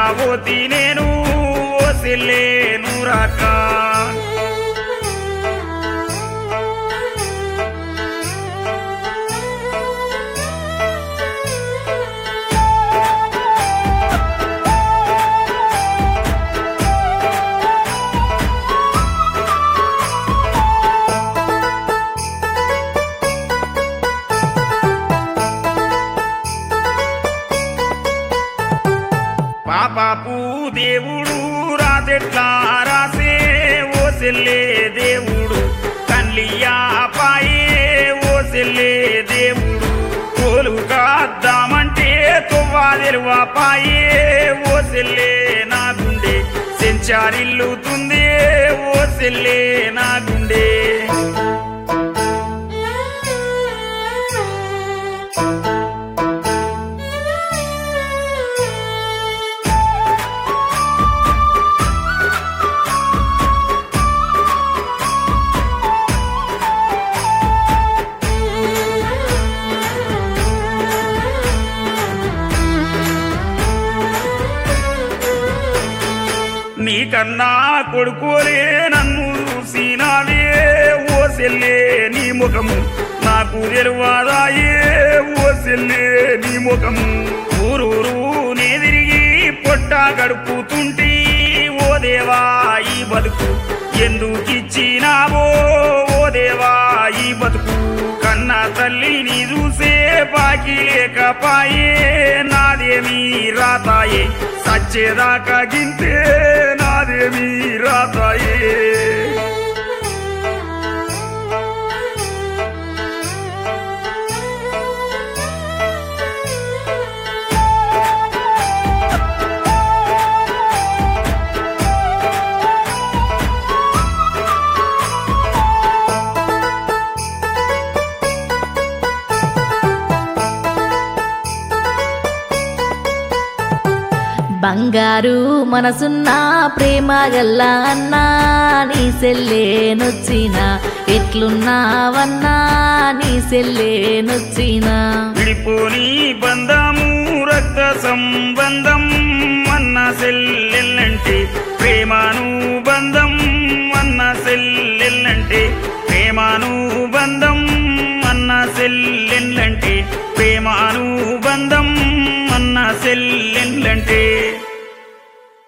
పోతి నేను ఓ సెల్లే నూరాక పాపాపు దేవుడు రాజెట్లా రాసే ఓ సెల్లే దేవుడు కన్లియా పాయే ఓ సెల్లే దేవుడు కోలు కాద్దామంటే తువ్వా తెరువా పాయే ఓ సెల్లే నా గుండె సెంచారిల్లుతుంది ఓ సెల్లే నా గుండె నీకన్నా కొడుకోలే నన్ను చూసినావే ఓ సెల్లే నీ ముఖము నాకు తెరువాదాయే ఓ సెల్లే నీ ముఖము ఊరూరు నే తిరిగి పొట్ట గడుపుతుంటే ఓ దేవా ఈ బతుకు ఎందుకిచ్చినావో ఓ దేవా ఈ బతుకు కన్నా తల్లిని చూసే బాకీ లేకపాయే నాదేమీ రాతాయే సచ్చేదాకా గింతే నాదేమీ రాతాయే బంగారు మనసున్న ప్రేమ గల్ల అన్నా నీ సెల్లేనొచ్చిన ఎట్లున్నావన్నా నీ సెల్లేనొచ్చిన విడిపోని బంధము రక్త సంబంధం అన్న సెల్లెల్లంటే ప్రేమను